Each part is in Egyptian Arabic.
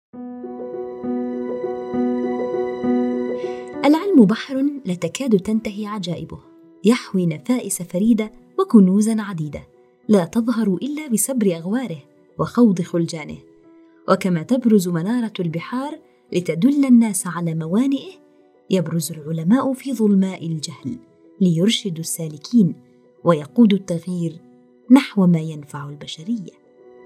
العلم بحر لا تكاد تنتهي عجائبه يحوي نفائس فريده وكنوزا عديده لا تظهر الا بسبر اغواره وخوض خلجانه وكما تبرز مناره البحار لتدل الناس على موانئه يبرز العلماء في ظلماء الجهل ليرشدوا السالكين ويقودوا التغيير نحو ما ينفع البشريه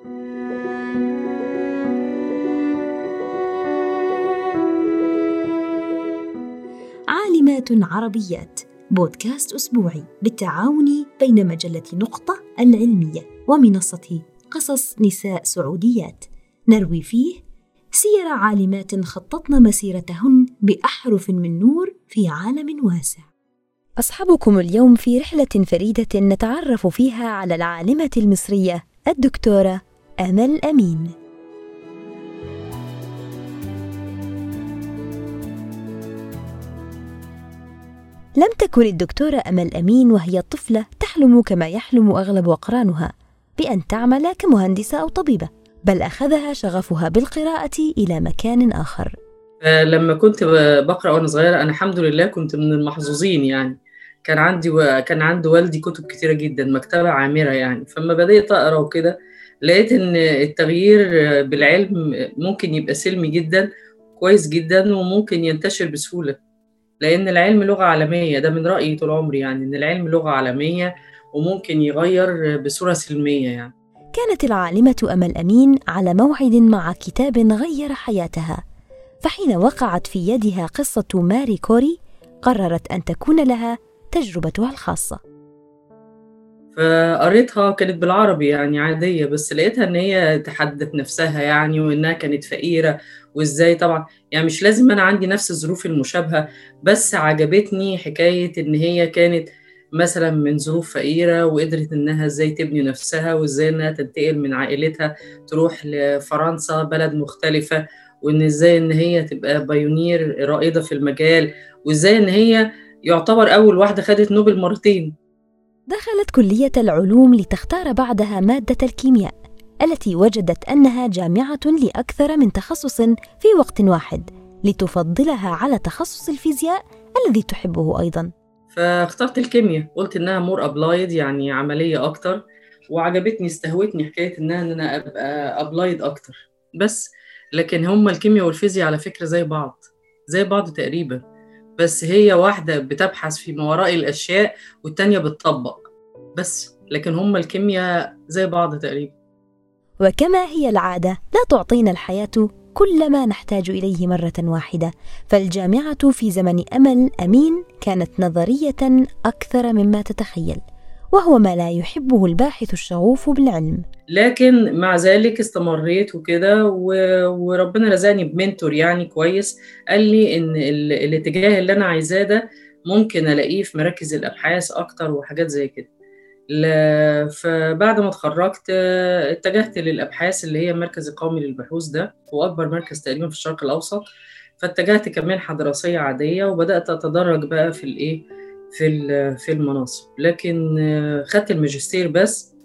عالمات عربيات بودكاست أسبوعي بالتعاون بين مجلة نقطة العلمية ومنصة قصص نساء سعوديات نروي فيه سير عالمات خططن مسيرتهن بأحرف من نور في عالم واسع أصحابكم اليوم في رحلة فريدة نتعرف فيها على العالمة المصرية الدكتورة أمل أمين لم تكن الدكتورة أمل أمين وهي طفلة تحلم كما يحلم أغلب أقرانها بأن تعمل كمهندسة أو طبيبة بل أخذها شغفها بالقراءة إلى مكان آخر لما كنت بقرأ وأنا صغيرة أنا الحمد لله كنت من المحظوظين يعني كان عندي و... كان عند والدي كتب كتيرة جدا مكتبة عامرة يعني فلما بدأت أقرأ وكده لقيت إن التغيير بالعلم ممكن يبقى سلمي جدا كويس جدا وممكن ينتشر بسهولة لأن العلم لغة عالمية ده من رأيي طول عمري يعني إن العلم لغة عالمية وممكن يغير بصورة سلمية يعني كانت العالمة أمل أمين على موعد مع كتاب غير حياتها فحين وقعت في يدها قصة ماري كوري قررت أن تكون لها تجربتها الخاصة فقريتها كانت بالعربي يعني عادية بس لقيتها إن هي تحدث نفسها يعني وإنها كانت فقيرة وإزاي طبعا يعني مش لازم أنا عندي نفس الظروف المشابهة بس عجبتني حكاية إن هي كانت مثلا من ظروف فقيرة وقدرت إنها إزاي تبني نفسها وإزاي إنها تنتقل من عائلتها تروح لفرنسا بلد مختلفة وإن إزاي إن هي تبقى بايونير رائدة في المجال وإزاي إن هي يعتبر أول واحدة خدت نوبل مرتين دخلت كلية العلوم لتختار بعدها مادة الكيمياء التي وجدت أنها جامعة لأكثر من تخصص في وقت واحد لتفضلها على تخصص الفيزياء الذي تحبه أيضا فاخترت الكيمياء قلت إنها مور أبلايد يعني عملية أكتر وعجبتني استهوتني حكاية إنها إن أنا أبقى أبلايد أكتر بس لكن هما الكيمياء والفيزياء على فكرة زي بعض زي بعض تقريبا بس هي واحدة بتبحث في ما وراء الأشياء والتانية بتطبق بس لكن هما الكيمياء زي بعض تقريبا وكما هي العادة لا تعطينا الحياة كل ما نحتاج إليه مرة واحدة فالجامعة في زمن أمل أمين كانت نظرية أكثر مما تتخيل وهو ما لا يحبه الباحث الشغوف بالعلم لكن مع ذلك استمريت وكده و... وربنا رزقني بمنتور يعني كويس قال لي ان ال... الاتجاه اللي انا عايزاه ده ممكن الاقيه في مراكز الابحاث اكتر وحاجات زي كده ل... فبعد ما اتخرجت اتجهت للابحاث اللي هي المركز القومي للبحوث ده هو اكبر مركز تقريبا في الشرق الاوسط فاتجهت كمنحه دراسيه عاديه وبدات اتدرج بقى في الايه في في المناصب لكن خدت الماجستير بس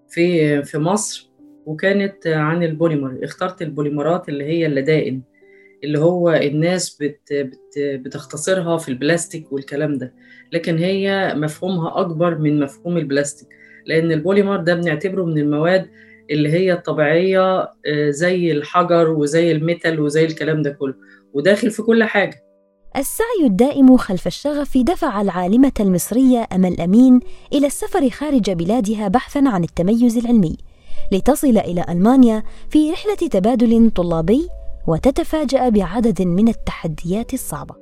في في مصر وكانت عن البوليمر اخترت البوليمرات اللي هي اللدائن اللي هو الناس بت بت بتختصرها في البلاستيك والكلام ده لكن هي مفهومها أكبر من مفهوم البلاستيك لأن البوليمر ده بنعتبره من المواد اللي هي الطبيعية زي الحجر وزي الميتال وزي الكلام ده كله وداخل في كل حاجة السعي الدائم خلف الشغف دفع العالمة المصرية أمل أمين إلى السفر خارج بلادها بحثا عن التميز العلمي لتصل إلى ألمانيا في رحلة تبادل طلابي وتتفاجأ بعدد من التحديات الصعبة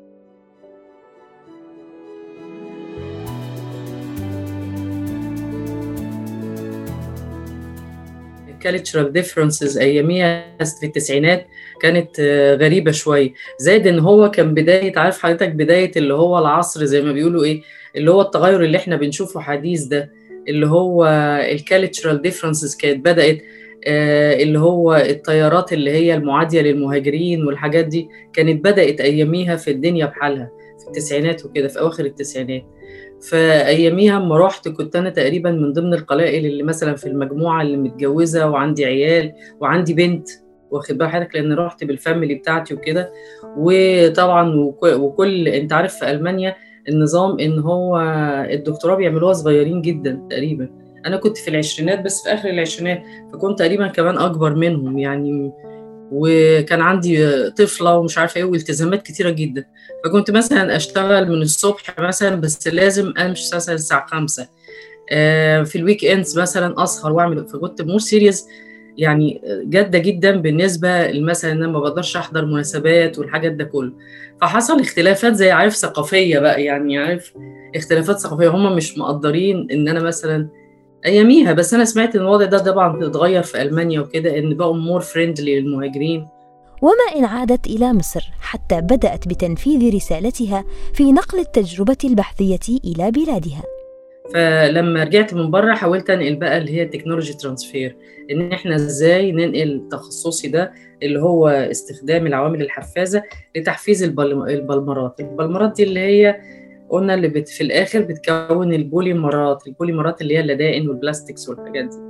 cultural differences اياميها في التسعينات كانت غريبه شويه زائد ان هو كان بدايه عارف حضرتك بدايه اللي هو العصر زي ما بيقولوا ايه اللي هو التغير اللي احنا بنشوفه حديث ده اللي هو الكالتشرال ديفرنسز كانت بدات اللي هو الطيارات اللي هي المعاديه للمهاجرين والحاجات دي كانت بدات اياميها في الدنيا بحالها في التسعينات وكده في اواخر التسعينات فاياميها اما رحت كنت انا تقريبا من ضمن القلائل اللي مثلا في المجموعه اللي متجوزه وعندي عيال وعندي بنت واخد بال حضرتك لان رحت بالفاميلي بتاعتي وكده وطبعا وكل انت عارف في المانيا النظام ان هو الدكتوراه بيعملوها صغيرين جدا تقريبا انا كنت في العشرينات بس في اخر العشرينات فكنت تقريبا كمان اكبر منهم يعني وكان عندي طفله ومش عارفه ايه والتزامات كتيره جدا فكنت مثلا اشتغل من الصبح مثلا بس لازم امشي مثلا الساعه 5 في الويك اندز مثلا اسهر واعمل فكنت مور سيريس يعني جاده جدا بالنسبه مثلا ان انا ما بقدرش احضر مناسبات والحاجات ده كله فحصل اختلافات زي عارف ثقافيه بقى يعني عارف اختلافات ثقافيه هم مش مقدرين ان انا مثلا اياميها بس انا سمعت ان الوضع ده طبعا اتغير في المانيا وكده ان بقوا مور فريندلي للمهاجرين وما إن عادت إلى مصر حتى بدأت بتنفيذ رسالتها في نقل التجربة البحثية إلى بلادها فلما رجعت من بره حاولت انقل بقى اللي هي تكنولوجي ترانسفير ان احنا ازاي ننقل تخصصي ده اللي هو استخدام العوامل الحفازه لتحفيز البلمرات البلمرات دي اللي هي قلنا اللي بت في الاخر بتكون البوليمرات البوليمرات اللي هي اللدائن والبلاستكس والحاجات دي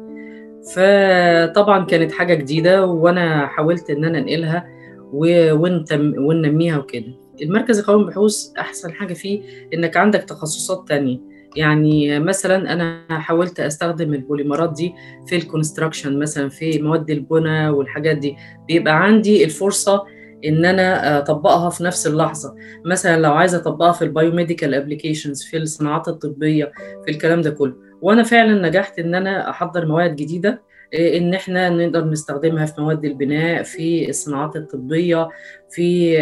فطبعا كانت حاجه جديده وانا حاولت ان انا انقلها وننميها وكده المركز القومي بحوث احسن حاجه فيه انك عندك تخصصات تانية يعني مثلا انا حاولت استخدم البوليمرات دي في الكونستراكشن مثلا في مواد البناء والحاجات دي بيبقى عندي الفرصه ان انا اطبقها في نفس اللحظه مثلا لو عايزه اطبقها في البايوميديكال ابلكيشنز في الصناعات الطبيه في الكلام ده كله وانا فعلا نجحت ان انا احضر مواد جديده ان احنا نقدر نستخدمها في مواد البناء في الصناعات الطبيه في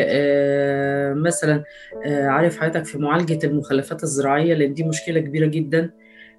مثلا عارف حضرتك في معالجه المخلفات الزراعيه لان دي مشكله كبيره جدا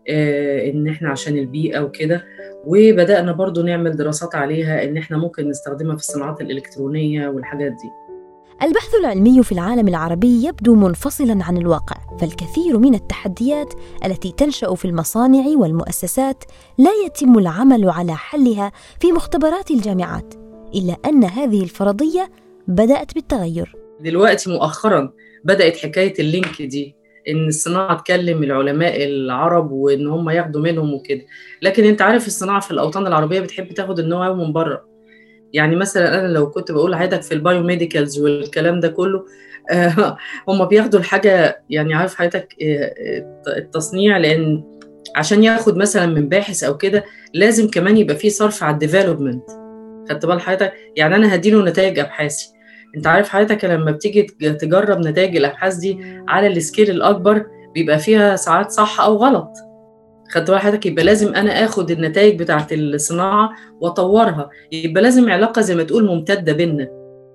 ان احنا عشان البيئه وكده وبدانا برضو نعمل دراسات عليها ان احنا ممكن نستخدمها في الصناعات الالكترونيه والحاجات دي البحث العلمي في العالم العربي يبدو منفصلا عن الواقع فالكثير من التحديات التي تنشا في المصانع والمؤسسات لا يتم العمل على حلها في مختبرات الجامعات الا ان هذه الفرضيه بدات بالتغير دلوقتي مؤخرا بدات حكايه اللينك دي ان الصناعه تكلم العلماء العرب وان هم ياخدوا منهم وكده لكن انت عارف الصناعه في الاوطان العربيه بتحب تاخد النو من بره يعني مثلا انا لو كنت بقول لحضرتك في البايوميديكالز والكلام ده كله آه هم بياخدوا الحاجه يعني عارف حضرتك آه التصنيع لان عشان ياخد مثلا من باحث او كده لازم كمان يبقى فيه صرف على الديفلوبمنت خدت بال حضرتك يعني انا هديله نتائج ابحاثي انت عارف حضرتك لما بتيجي تجرب نتائج الابحاث دي على السكيل الاكبر بيبقى فيها ساعات صح او غلط خدت بال حضرتك يبقى لازم انا اخد النتائج بتاعه الصناعه واطورها يبقى لازم علاقه زي ما تقول ممتده بينا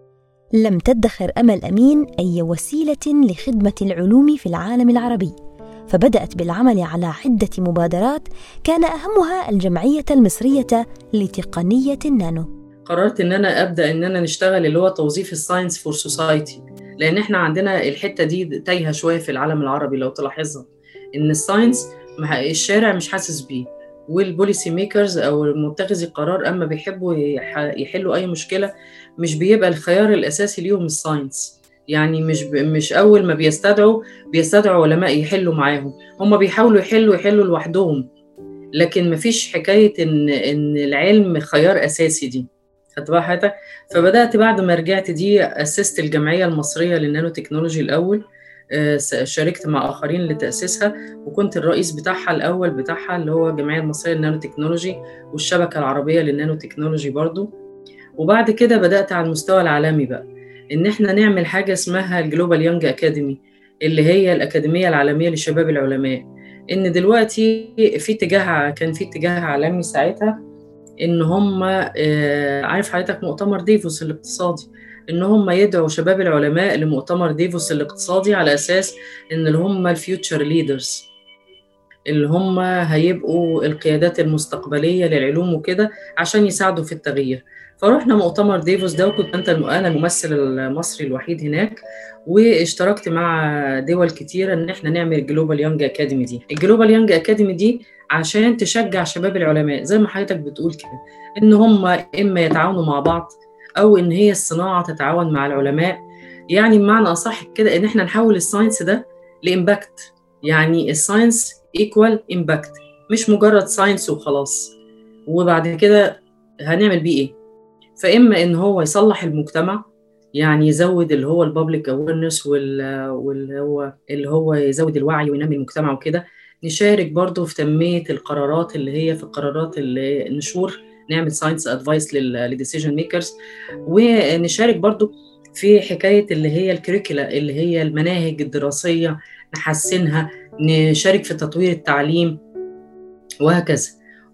لم تدخر امل امين اي وسيله لخدمه العلوم في العالم العربي فبدات بالعمل على عده مبادرات كان اهمها الجمعيه المصريه لتقنيه النانو قررت ان انا ابدا ان انا نشتغل اللي هو توظيف الساينس فور سوسايتي لان احنا عندنا الحته دي تايهه شويه في العالم العربي لو تلاحظها ان الساينس الشارع مش حاسس بيه والبوليسي ميكرز او متخذي القرار اما بيحبوا يحلوا اي مشكله مش بيبقى الخيار الاساسي ليهم الساينس يعني مش ب... مش اول ما بيستدعوا بيستدعوا علماء يحلوا معاهم هم بيحاولوا يحلوا يحلوا لوحدهم لكن مفيش حكايه ان ان العلم خيار اساسي دي خدت بقى حضرتك فبدات بعد ما رجعت دي اسست الجمعيه المصريه للنانو تكنولوجي الاول شاركت مع اخرين لتاسيسها وكنت الرئيس بتاعها الاول بتاعها اللي هو الجمعيه المصريه للنانو تكنولوجي والشبكه العربيه للنانو تكنولوجي برضو وبعد كده بدات على المستوى العالمي بقى ان احنا نعمل حاجه اسمها الجلوبال يونج اكاديمي اللي هي الاكاديميه العالميه لشباب العلماء ان دلوقتي في اتجاه كان في اتجاه عالمي ساعتها ان هم عارف حضرتك مؤتمر ديفوس الاقتصادي ان هم يدعوا شباب العلماء لمؤتمر ديفوس الاقتصادي على اساس ان اللي هم الفيوتشر ليدرز اللي هم هيبقوا القيادات المستقبليه للعلوم وكده عشان يساعدوا في التغيير فروحنا مؤتمر ديفوس ده وكنت انت انا الممثل المصري الوحيد هناك واشتركت مع دول كتيره ان احنا نعمل جلوبال يونج اكاديمي دي الجلوبال يونج اكاديمي دي عشان تشجع شباب العلماء زي ما حضرتك بتقول كده ان هم اما يتعاونوا مع بعض او ان هي الصناعه تتعاون مع العلماء يعني بمعنى اصح كده ان احنا نحول الساينس ده لامباكت يعني الساينس ايكوال امباكت مش مجرد ساينس وخلاص وبعد كده هنعمل بيه ايه فاما ان هو يصلح المجتمع يعني يزود اللي هو البابليك اويرنس واللي هو اللي هو يزود الوعي وينمي المجتمع وكده نشارك برضو في تنميه القرارات اللي هي في القرارات اللي النشور نعمل ساينس ادفايس للديسيجن ميكرز ونشارك برضو في حكايه اللي هي الكريكولا اللي هي المناهج الدراسيه نحسنها نشارك في تطوير التعليم وهكذا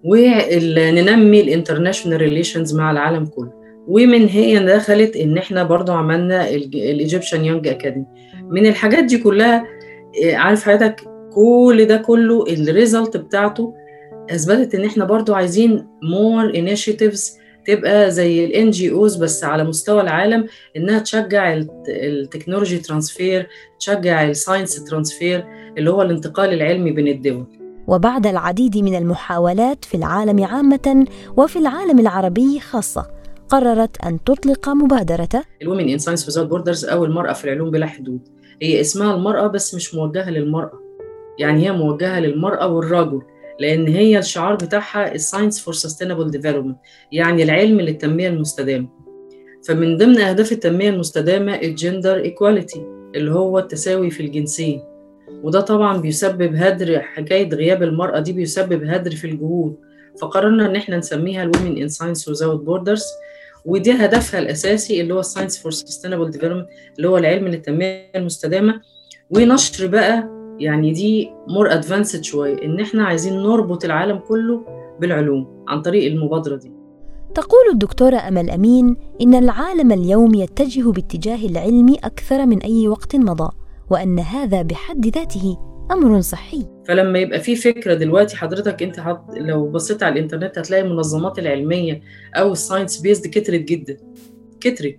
وننمي الانترناشونال ريليشنز مع العالم كله ومن هي دخلت ان احنا برضو عملنا الايجيبشن يونج اكاديمي من الحاجات دي كلها عارف حضرتك كل ده كله الريزلت بتاعته اثبتت ان احنا برضو عايزين مور انيشيتيفز تبقى زي الان جي اوز بس على مستوى العالم انها تشجع التكنولوجي ترانسفير تشجع الساينس ترانسفير اللي هو الانتقال العلمي بين الدول وبعد العديد من المحاولات في العالم عامة وفي العالم العربي خاصة قررت أن تطلق مبادرة الومن إن ساينس ويزاوت بوردرز أو المرأة في العلوم بلا حدود هي اسمها المرأة بس مش موجهة للمرأة يعني هي موجهة للمرأة والرجل لأن هي الشعار بتاعها الساينس فور سستينابل ديفلوبمنت يعني العلم للتنمية المستدامة فمن ضمن أهداف التنمية المستدامة الجندر ايكواليتي اللي هو التساوي في الجنسين وده طبعا بيسبب هدر حكاية غياب المرأة دي بيسبب هدر في الجهود فقررنا إن احنا نسميها الومن إن ساينس وزاوت بوردرز ودي هدفها الأساسي اللي هو الساينس فور سستينابل ديفلوبمنت اللي هو العلم للتنمية المستدامة ونشر بقى يعني دي مور ادفانسد شويه ان احنا عايزين نربط العالم كله بالعلوم عن طريق المبادره دي تقول الدكتورة أمل أمين إن العالم اليوم يتجه باتجاه العلم أكثر من أي وقت مضى وأن هذا بحد ذاته أمر صحي فلما يبقى في فكرة دلوقتي حضرتك أنت حط لو بصيت على الإنترنت هتلاقي المنظمات العلمية أو الساينس بيزد كترت جدا كترت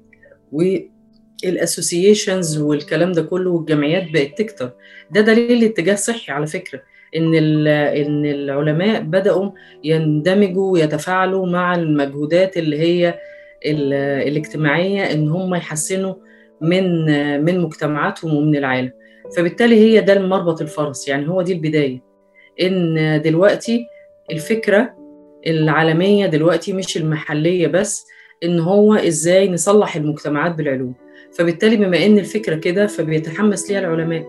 والاسوسيشنز والكلام ده كله والجمعيات بقت تكتر ده دليل اتجاه صحي على فكره ان ان العلماء بداوا يندمجوا ويتفاعلوا مع المجهودات اللي هي الاجتماعيه ان هم يحسنوا من من مجتمعاتهم ومن العالم فبالتالي هي ده المربط الفرس يعني هو دي البدايه ان دلوقتي الفكره العالميه دلوقتي مش المحليه بس ان هو ازاي نصلح المجتمعات بالعلوم فبالتالي بما ان الفكره كده فبيتحمس ليها العلماء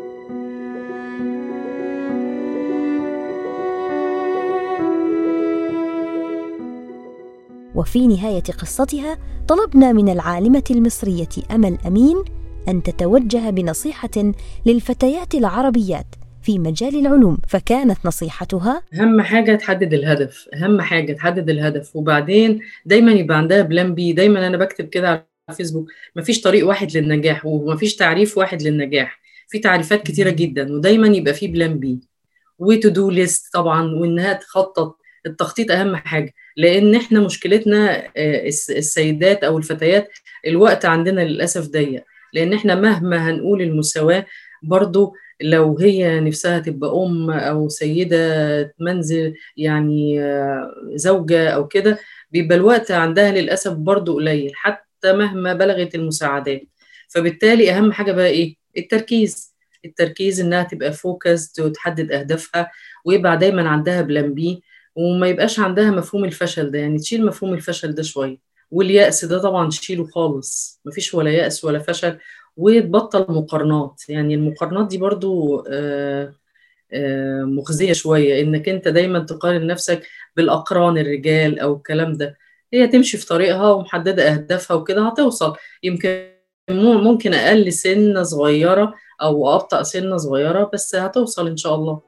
وفي نهايه قصتها طلبنا من العالمه المصريه امل امين ان تتوجه بنصيحه للفتيات العربيات في مجال العلوم فكانت نصيحتها اهم حاجه تحدد الهدف اهم حاجه تحدد الهدف وبعدين دايما يبقى عندها بلان بي دايما انا بكتب كده على فيسبوك مفيش طريق واحد للنجاح ومفيش تعريف واحد للنجاح في تعريفات كتيره جدا ودايما يبقى في بلان بي وتو دو ليست طبعا وانها تخطط التخطيط اهم حاجه لان احنا مشكلتنا السيدات او الفتيات الوقت عندنا للاسف ضيق لان احنا مهما هنقول المساواه برضو لو هي نفسها تبقى ام او سيده منزل يعني زوجه او كده بيبقى الوقت عندها للاسف برضو قليل حتى مهما بلغت المساعدات فبالتالي اهم حاجه بقى ايه التركيز التركيز انها تبقى فوكس وتحدد اهدافها ويبقى دايما عندها بلان بي وما يبقاش عندها مفهوم الفشل ده يعني تشيل مفهوم الفشل ده شويه واليأس ده طبعا تشيله خالص مفيش ولا يأس ولا فشل وتبطل مقارنات يعني المقارنات دي برضو آآ آآ مخزية شوية إنك أنت دايما تقارن نفسك بالأقران الرجال أو الكلام ده هي تمشي في طريقها ومحددة أهدافها وكده هتوصل يمكن ممكن أقل سنة صغيرة أو أبطأ سنة صغيرة بس هتوصل إن شاء الله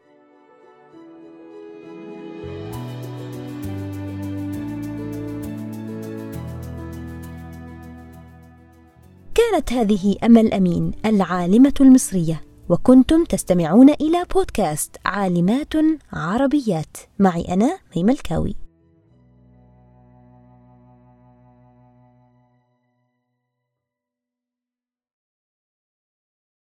كانت هذه امل امين العالمه المصريه وكنتم تستمعون الى بودكاست عالمات عربيات معي انا ميمه الكاوي